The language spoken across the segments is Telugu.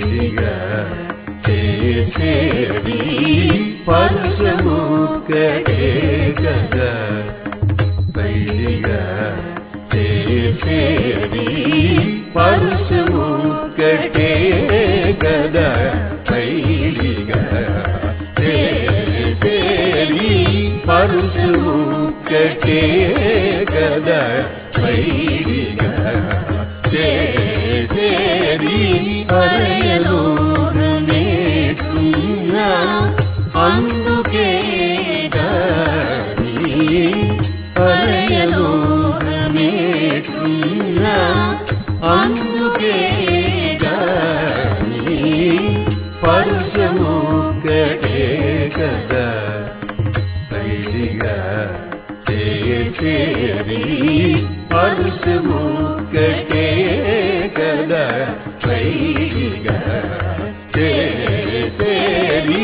పైడిగా చేసేది పరుషము కడే కదా పైడిగా చేసేది పరుషము కటే కదా పైడిగా చేసేది పరుషము కటే కదా పైడిగా చేసేది అరయలోగమేటున్నా అందుకే గాని అరయలోగమేటున్నా అందుకే గాని పరుషము కటే కదా పైడిగా చేసేది పరుషము కటే కదా పైడిగా చేసేది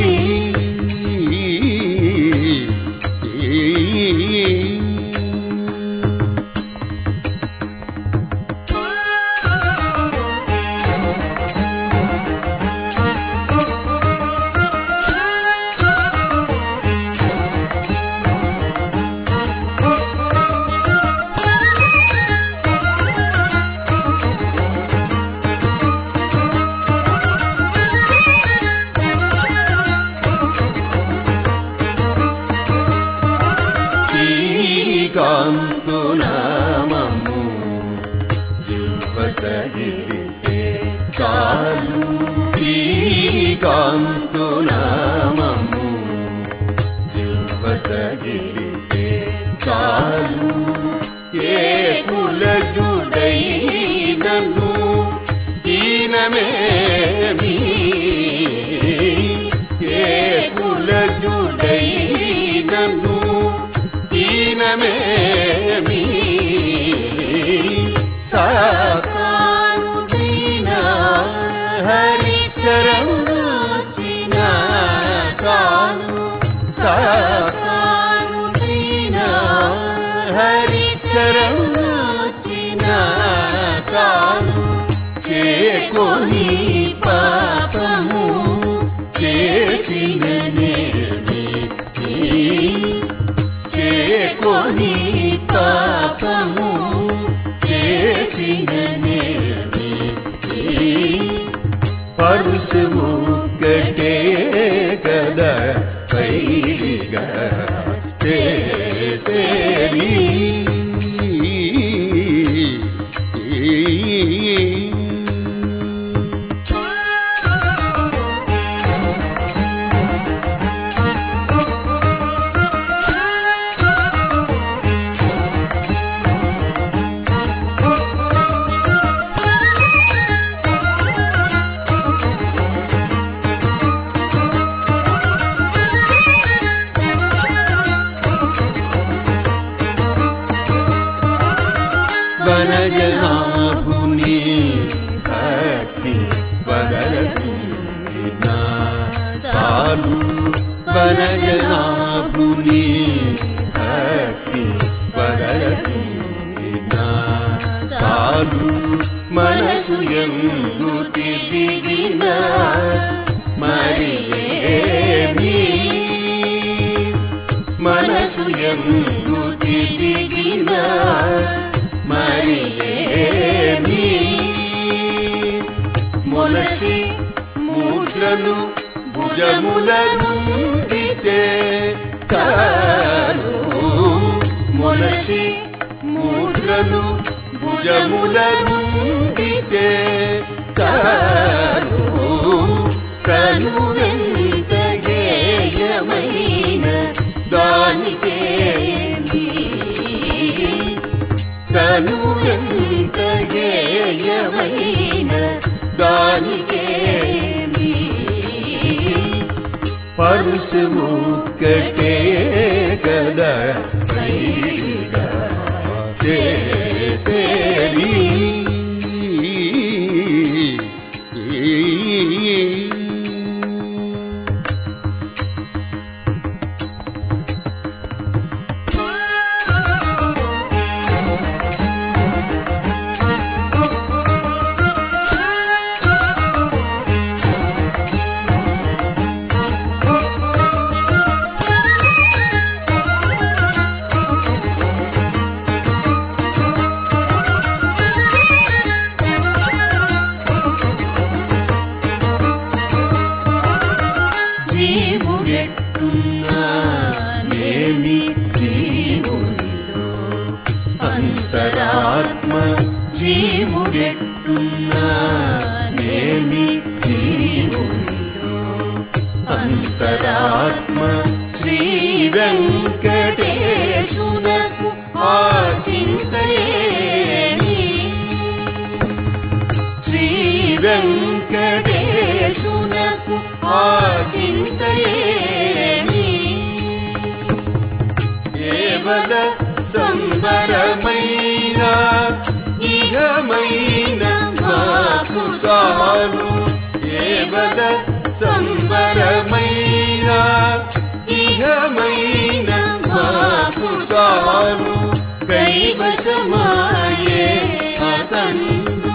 శ్రీకాంతు నామము జిల్వతగిరితే చాలు శ్రీకాంతు నామము జిల్వతగిరితే చాలు ఏ కుల జుడైనను దీనమేమి ఏ కుల జుడైనను దీనమేమి సాకారుడైన హరిశరణుచిన చాలు సాకారుడైన హరిశరణుచిన చాలు చేకొని పాపము చేసిన నేమి చేకొని పాపము చేసిన నేమి పరుషము కటే కదా పైడిగా చేసేది వనజనాభుని భక్తి వదలకుండినా చాలు వనజనాభుని భక్తి వదలకుండినా చాలు మనసు ఎందు తిరిగిన మరి ఏమీ మనసు ఎందు తిరిగిన మరి ఏమీ మొలసి ముద్రలు భుజముల నుండితే చాలు మొలసి ముద్రలు భుజముల నుండితే చాలు కను వెంట గేయమైన దానికే కను ఎంత గేయమైన దానికే పరుషము కటే కదా పైడిగా చేసేది వెంకటేశునకు ఆ చింతయేమి కేవల సంబరమైన ఇహమైన మాకు చాలు కేవల సంబరమైన ఇహమైన మాకు చాలు కైవశమాయే అతండు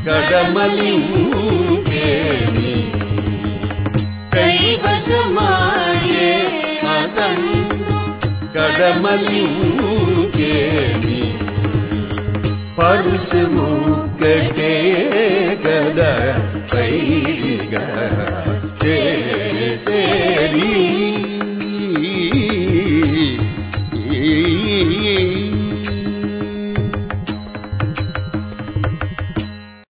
కడమలింకేమి కైవశమాయే అతండు కడమలింకేమి పరుసము కటే గద పై